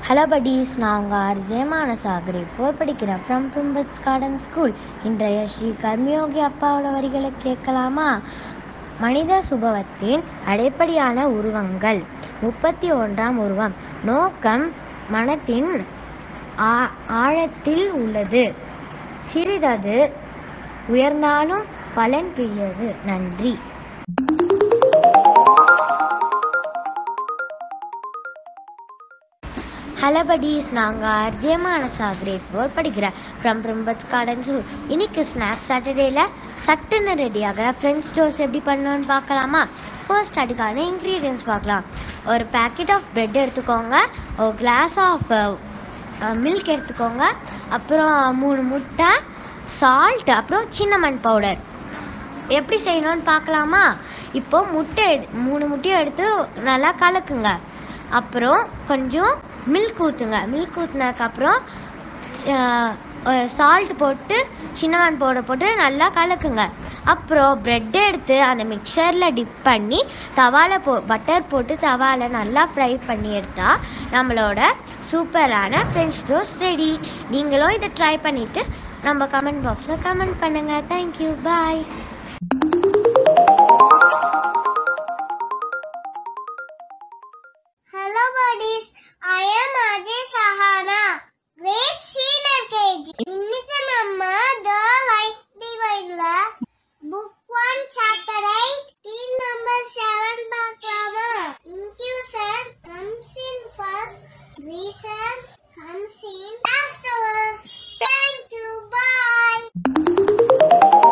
Hello buddies நான் உங்கள் RJ மானசாகரி ஃபோர் படிக்கிறேன் ஃப்ரம் பிம்பட்ஸ் கார்டன் ஸ்கூல் இன்றைய ஸ்ரீ கர்மயோகி அப்பாவோட வரிகளை கேட்கலாமா மனித சுபவத்தின் அடிப்படையான உருவங்கள் முப்பத்தி ஒன்றாம் உருவம் நோக்கம் மனத்தின் ஆ- ஆழத்தில் உள்ளது சிறிதது உயர்ந்தாலும் பலன் பெரியது நன்றி ஹலோ buddies நாங்கள் அர்ஜயமான கிரேட் ஃபோர் படிக்கிறேன் ஃப்ரம் பிரிம்பத் கார்டன் ஸ்கூல் இன்னைக்கு ஸ்நாக்ஸ் சாட்டர்டேயில் சட்டுன்னு ரெடி ஆகிற ஃப்ரெண்ட்ஸ் டோஸ் எப்படி பண்ணணும்னு பார்க்கலாமா ஃபர்ஸ்ட் அதுக்கான இன்க்ரீடியன்ஸ் பார்க்கலாம் ஒரு பேக்கெட் ஆஃப் பிரெட் எடுத்துக்கோங்க ஒரு கிளாஸ் ஆஃப் மில்க் எடுத்துக்கோங்க அப்புறம் மூணு முட்டை சால்ட் அப்புறம் சின்னமன் பவுடர் எப்படி செய்யணும்னு பார்க்கலாமா இப்போ முட்டை எடு மூணு முட்டையும் எடுத்து நல்லா கலக்குங்க அப்புறம் கொஞ்சம் மில்க் ஊற்றுங்க மில்க் ஊற்றுனதுக்கப்புறம் சால்ட் போட்டு சின்னவன் பவுடர் போட்டு நல்லா கலக்குங்க அப்புறம் ப்ரெட் எடுத்து அந்த மிக்சரில் டிப் பண்ணி தவால போ பட்டர் போட்டு தவால நல்லா ஃப்ரை பண்ணி எடுத்தால் நம்மளோட சூப்பரான ஃப்ரெஞ்ச் டோஸ்ட் ரெடி நீங்களும் இதை ட்ரை பண்ணிவிட்டு நம்ம கமெண்ட் பாக்ஸில் கமெண்ட் பண்ணுங்கள் thank you bye Hello buddies, I am Ajay Sahana, grade senior KG. இன்னைக்கு நம்ம The Light Divineல book 1 chapter 8 team number 7 பார்க்கலாமா Intuition comes in first, reason comes in afterwards. Thank you, bye.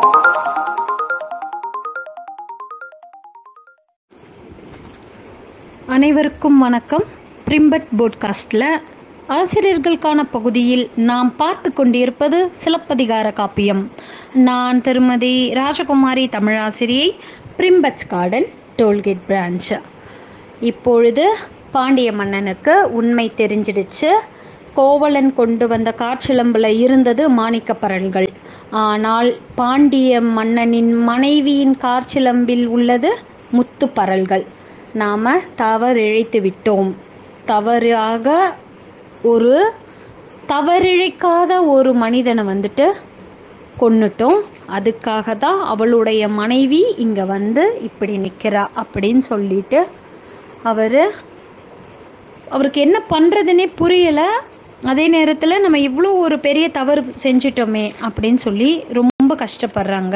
அனைவருக்கும் வணக்கம் பிரிம்பட் போட்காஸ்டில் ஆசிரியர்களுக்கான பகுதியில் நாம் பார்த்து கொண்டிருப்பது சிலப்பதிகார காப்பியம் நான் திருமதி ராஜகுமாரி தமிழாசிரியை பிரிம்பட்ஸ் கார்டன் டோல்கேட் பிரான்ச் இப்பொழுது பாண்டிய மன்னனுக்கு உண்மை தெரிஞ்சிடுச்சு கோவலன் கொண்டு வந்த காற்சிலம்பில் இருந்தது மாணிக்கப் பரல்கள் ஆனால் பாண்டிய மன்னனின் மனைவியின் காற்சிலம்பில் உள்ளது முத்து பரல்கள் நாம் தவறிழைத்து விட்டோம் தவறாக ஒரு தவறிழைக்காத ஒரு மனிதனை வந்துட்டு கொன்னுட்டோம் அதுக்காக தான் அவளுடைய மனைவி இங்கே வந்து இப்படி நிற்கிறா அப்படின்னு சொல்லிட்டு அவர் அவருக்கு என்ன பண்ணுறதுனே புரியலை அதே நேரத்தில் நம்ம இவ்வளோ ஒரு பெரிய தவறு செஞ்சிட்டோமே அப்படின்னு சொல்லி ரொம்ப கஷ்டப்படுறாங்க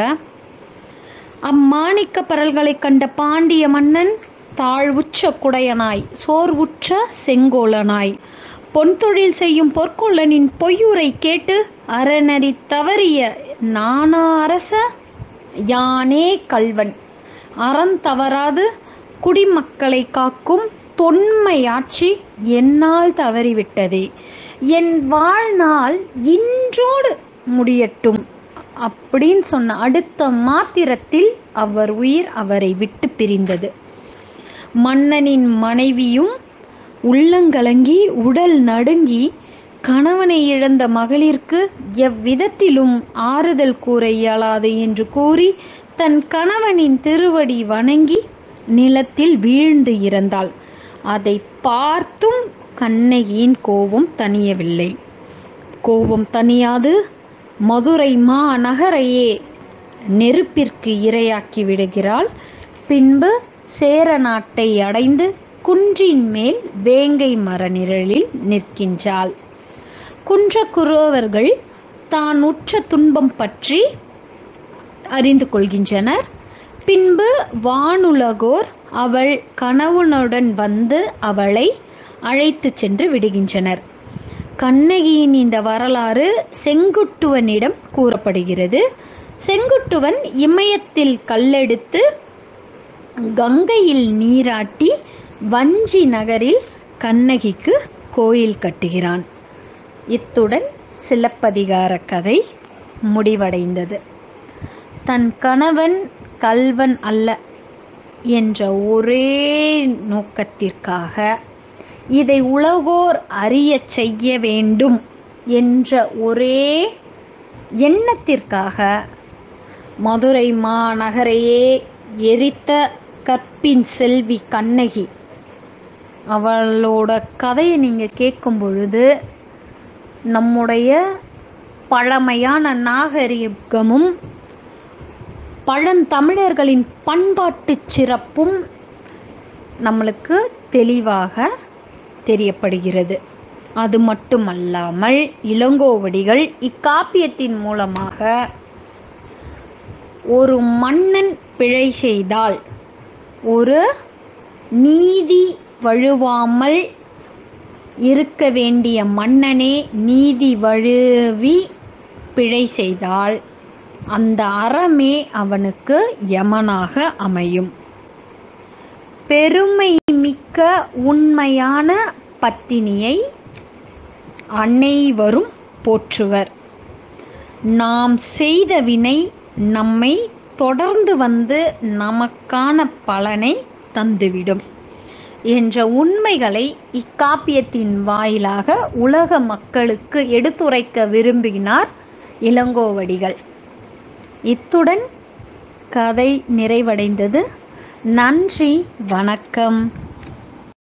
அம்மாணிக்க பரல்களைக் கண்ட பாண்டிய மன்னன் தாழ்வுற்ற குடையனாய் சோர்வுற்ற செங்கோலனாய் பொன் தொழில் செய்யும் பொற்கொள்ளனின் பொய்யுரை கேட்டு அறநெறி தவறிய நானா அரச யானே கல்வன் அறந்தவறாது தவறாது குடிமக்களை காக்கும் தொன்மையாட்சி என்னால் தவறிவிட்டதே என் வாழ்நாள் இன்றோடு முடியட்டும் அப்படின்னு சொன்ன அடுத்த மாத்திரத்தில் அவர் உயிர் அவரை விட்டு பிரிந்தது மன்னனின் மனைவியும் உள்ளங்கலங்கி உடல் நடுங்கி கணவனை இழந்த மகளிருக்கு எவ்விதத்திலும் ஆறுதல் கூற இயலாது என்று கூறி தன் கணவனின் திருவடி வணங்கி நிலத்தில் வீழ்ந்து இறந்தாள் அதை பார்த்தும் கண்ணகியின் கோபம் தணியவில்லை கோபம் தணியாது மதுரை மா நகரையே நெருப்பிற்கு இரையாக்கி விடுகிறாள் பின்பு சேர நாட்டை அடைந்து குன்றின் மேல் வேங்கை மர நிழலில் நிற்கின்றாள் குன்றக்குறவர்கள் தான் உற்ற துன்பம் பற்றி அறிந்து கொள்கின்றனர் பின்பு வானுலகோர் அவள் கணவனுடன் வந்து அவளை அழைத்து சென்று விடுகின்றனர் கண்ணகியின் இந்த வரலாறு செங்குட்டுவனிடம் கூறப்படுகிறது செங்குட்டுவன் இமயத்தில் கல்லெடுத்து கங்கையில் நீராட்டி வஞ்சி நகரில் கண்ணகிக்கு கோயில் கட்டுகிறான் இத்துடன் சிலப்பதிகார கதை முடிவடைந்தது தன் கணவன் கல்வன் அல்ல என்ற ஒரே நோக்கத்திற்காக இதை உலகோர் அறியச் செய்ய வேண்டும் என்ற ஒரே எண்ணத்திற்காக மதுரை மாநகரையே எரித்த கற்பின் செல்வி கண்ணகி அவளோட கதையை நீங்கள் கேட்கும் பொழுது நம்முடைய பழமையான நாகரிகமும் பழந்தமிழர்களின் பண்பாட்டு சிறப்பும் நம்மளுக்கு தெளிவாக தெரியப்படுகிறது அது மட்டுமல்லாமல் இளங்கோவடிகள் இக்காப்பியத்தின் மூலமாக ஒரு மன்னன் பிழை செய்தால் ஒரு நீதி வழுவாமல் இருக்க வேண்டிய மன்னனே நீதி வழுவி பிழை செய்தால் அந்த அறமே அவனுக்கு யமனாக அமையும் பெருமை மிக்க உண்மையான பத்தினியை அனைவரும் போற்றுவர் நாம் செய்த வினை நம்மை தொடர்ந்து வந்து நமக்கான பலனை தந்துவிடும் என்ற உண்மைகளை இக்காப்பியத்தின் வாயிலாக உலக மக்களுக்கு எடுத்துரைக்க விரும்பினார் இளங்கோவடிகள் இத்துடன் கதை நிறைவடைந்தது நன்றி வணக்கம்